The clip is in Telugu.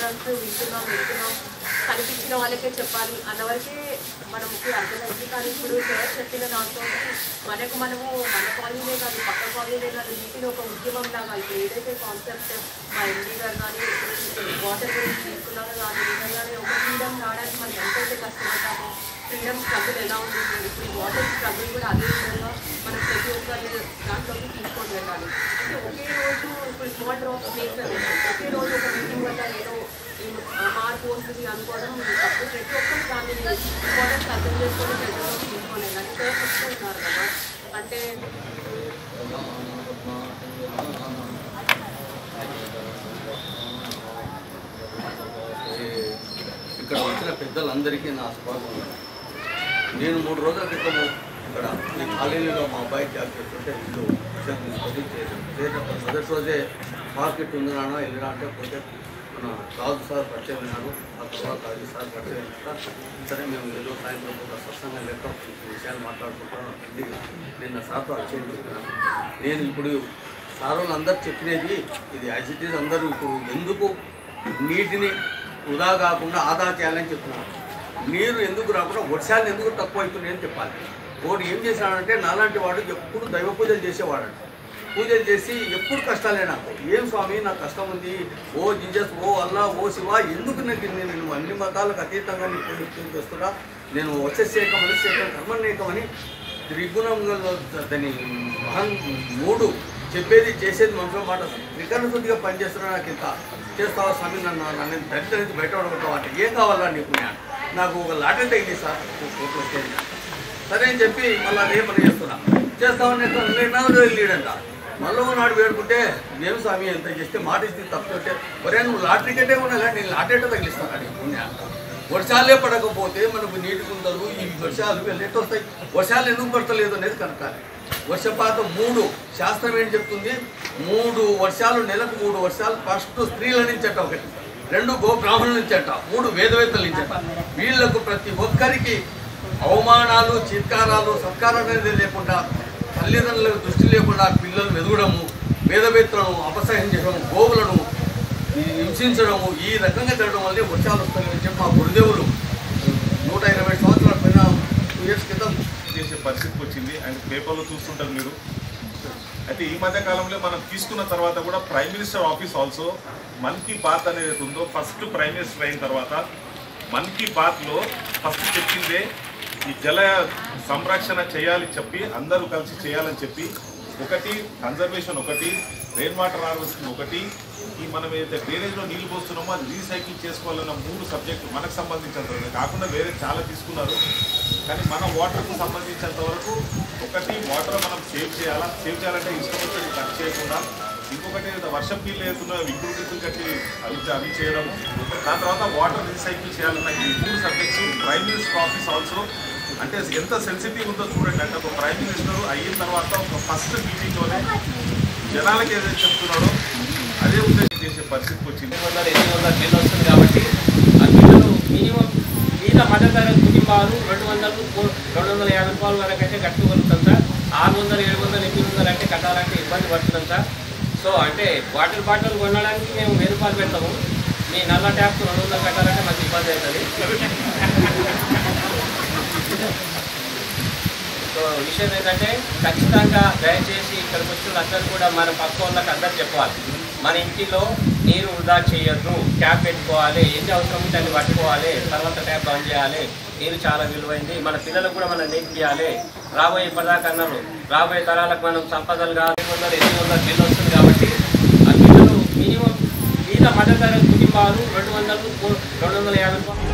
ప్రోగ్రామ్స్ వింటున్నాం వింటున్నాం కనిపించిన వాళ్ళకే చెప్పాలి అన్నవరకే మనకి అర్థమైంది కానీ ఇప్పుడు సార్ చెప్పిన దాంతో మనకు మనము మన కాలనీనే కాదు పక్క కాలనీనే కాదు నీటిని ఒక ఉద్యమం లాగా ఇప్పుడు ఏదైతే కాన్సెప్ట్ మా ఎండీ గారు కానీ వాటర్ గురించి తీసుకున్నారో దాని నిజంగానే ఒక ఫ్రీడమ్ రావడానికి మనం ఎంతైతే కష్టపడతామో ఫ్రీడమ్ స్ట్రగుల్ ఎలా ఉంటుంది ఇప్పుడు ఈ వాటర్ స్ట్రగుల్ కూడా అదే విధంగా మనం ప్రతి ఒక్కరి దాంట్లోకి తీసుకొని వెళ్ళాలి అంటే ఒకే రోజు ఇప్పుడు స్మాల్ డ్రాప్ మేక్స్ ఒకే రోజు ఒక మీటింగ్ వల్ల ఏదో ఈ మార్పు వస్తుంది అనుకోవడం తప్పు ప్రతి ఒక్కరు దాన్ని ఇంపార్టెన్స్ అర్థం చేసుకొని ప్రజల్లోకి తీసుకొని వెళ్ళాలి సార్ చెప్తున్నారు కదా అంటే ఇక్కడ వచ్చిన పెద్దలందరికీ నా స్వాగతం నేను మూడు రోజుల క్రితం ఇక్కడ ఈ కాలనీలో మా అబ్బాయి జాబ్ చేస్తుంటే ఇల్లు విషయం తీసుకొని చేశాను చేసినప్పుడు మొదటి రోజే మార్కెట్ ఉంది నాన్న వెళ్ళినా అంటే పోతే మన రాజు సార్ పరిచయం అయినారు ఆ తర్వాత అది సార్ పరిచయం అయినాక సరే మేము ఏదో సాయంత్రం పూట స్పష్టంగా లెక్క ఈ విషయాలు మాట్లాడుకుంటాను ఇది నిన్న సార్తో అక్షయం చెప్పినాను నేను ఇప్పుడు సార్ అందరు చెప్పినది ఇది యాజ్ ఇట్ ఈస్ అందరూ ఇప్పుడు ఎందుకు నీటిని వృధా కాకుండా ఆదా చేయాలని చెప్తున్నాను నీరు ఎందుకు రాకుండా వర్షాలు ఎందుకు తక్కువ అవుతున్నాయని చెప్పాలి వాడు ఏం చేశాడంటే నాలాంటి వాడు ఎప్పుడు దైవ పూజలు చేసేవాడు పూజలు చేసి ఎప్పుడు కష్టాలే నాకు ఏం స్వామి నాకు కష్టం ఉంది ఓ జీజస్ ఓ అల్లా ఓ శివ ఎందుకు నాకు నేను నేను అన్ని మతాలకు అతీతంగా నీ పూజ పూజ చేస్తున్నా నేను వచ్చేసేకం మనసేకం కర్మనేకమని త్రిగుణంలో దాని మహన్ మూడు చెప్పేది చేసేది మనుషుల మాట త్రికరణ శుద్ధిగా పనిచేస్తున్నా నాకు ఇంత చేస్తావా స్వామి నన్ను నన్ను దరిద్ర నుంచి బయట పడగొట్టావా అంటే ఏం కావాలా నీకు నేను నాకు ఒక లాటరీ తగ్గింది సార్ కోట్లు వచ్చేది సరే అని చెప్పి మళ్ళీ అదే పని చేస్తున్నా చేస్తామని నాడు వెళ్ళాడంట మళ్ళీ నాడు వేడుకుంటే ఏం స్వామి ఎంత చేస్తే మాట ఇస్తే తప్పు అంటే ఒరే నువ్వు లాటరీ కట్టే ఉన్నా కానీ నేను లాటరీ తగిలిస్తాను అని పుణ్యాన్ని. వర్షాలే పడకపోతే మనకు నీటి కుంటలు ఈ వర్షాలు ఎట్లా వస్తాయి వర్షాలు ఎందుకు పడతలేదు అనేది కనకాలి వర్షపాతం మూడు శాస్త్రం ఏం చెప్తుంది మూడు వర్షాలు నెలకు మూడు వర్షాలు ఫస్ట్ స్త్రీల నుంచి అట్ట ఒకటి రెండు గో బ్రాహ్మణుల నుంచి అట్ట మూడు వేదవేత్తల నుంచి అట్ట వీళ్ళకు ప్రతి ఒక్కరికి అవమానాలు చిత్కారాలు సత్కారాలు అనేది లేకుండా తల్లిదండ్రులకు దృష్టి లేకుండా పిల్లలు ఎదగడము వేదవేత్తలను అపసహించడం గోవులను ఈ హింసించడము ఈ రకంగా జరగడం వల్లే వర్షాలు వస్తాయని చెప్పి మా గురుదేవులు నూట ఇరవై సంవత్సరాల పైన టూ ఇయర్స్ క్రితం చేసే పరిస్థితికి వచ్చింది అండ్ పేపర్లో చూస్తుంటారు మీరు అయితే ఈ మధ్య కాలంలో మనం తీసుకున్న తర్వాత కూడా prime minister office also Mann Ki Baat అనేది ఉందో ఫస్ట్ ప్రైమ్ మినిస్టర్ అయిన తర్వాత మన్ కీ బాత్లో ఫస్ట్ చెప్పిందే ఈ జల సంరక్షణ చేయాలి చెప్పి అందరూ కలిసి చేయాలని చెప్పి ఒకటి కన్జర్వేషన్ ఒకటి రెయిన్ వాటర్ హార్వెస్టింగ్ ఒకటి ఈ మనం ఏదైతే డ్రైనేజ్లో నీళ్లు పోస్తున్నామో అది రీసైకిల్ చేసుకోవాలన్న మూడు సబ్జెక్టు మనకు సంబంధించినంత కాకుండా వేరే చాలా తీసుకున్నారు కానీ మన వాటర్కు సంబంధించినంత వరకు ఒకటి వాటర్ మనం సేవ్ చేయాలా సేవ్ చేయాలంటే ఇష్టం వచ్చేది కట్ చేయకుండా ఇంకొకటి ఏదో వర్షం నీళ్ళు వేస్తున్న విగ్గులు విగ్గులు కట్టి అవి అవి చేయడం దాని తర్వాత వాటర్ రీసైకిల్ చేయాలన్న ఈ మూడు subjects prime minister office also అంటే ఎంత సెన్సిటివ్ ఉందో చూడండి అంటే ఒక ప్రైమ్ మినిస్టర్ అయిన తర్వాత ఒక ఫస్ట్ మీటింగ్లోనే జనాలకి ఏదైతే చెప్తున్నాడో అదే ఉద్దేశం చేసే పరిస్థితికి వచ్చింది ఎనిమిది వందల ఎనిమిది వందల బిల్లు వస్తుంది కాబట్టి ఆ బిల్లులు మినిమం మీద మధ్యతరగతి కుటుంబాలు రెండు వందలు మూ- రెండు వందల యాభై రూపాయల వరకు అయితే కట్టుకోగలుగుతాం సార్ ఆరు వందలు ఏడు వందలు ఎనిమిది వందలు అంటే కట్టాలంటే ఇబ్బంది పడుతున్నాం సార్ సో అంటే వాటర్ బాటిల్ కొనడానికి మేము వెయ్యి రూపాయలు పెడతాము మీ నల్ల ట్యాప్ రెండు వందలు కట్టాలంటే మాకు ఇబ్బంది అవుతుంది సో విషయం ఏంటంటే ఖచ్చితంగా దయచేసి ఇక్కడికి వచ్చిన అందరూ కూడా మన పక్క వాళ్ళకి అందరు చెప్పాలి మన ఇంటిలో నీరు వృధా చేయొద్దు ట్యాప్ పెట్టుకోవాలి ఎన్ని అవసరం ఉంటే అన్ని పట్టుకోవాలి తర్వాత ట్యాప్ బంద్ చేయాలి నీరు చాలా విలువైంది మన పిల్లలకు కూడా మనం నేర్పియాలి రాబోయే ఇప్పటిదాకా అన్నారు రాబోయే తరాలకు మనం సంపదలు కాదు ఎనిమిది వందలు ఎనిమిది వందల బిల్లు వస్తుంది కాబట్టి ఆ బిల్లులు మినిమం మీద మధ్యతరగతి కుటుంబాలు రెండు వందలు మూ- రెండు వందల యాభై రూపాయలు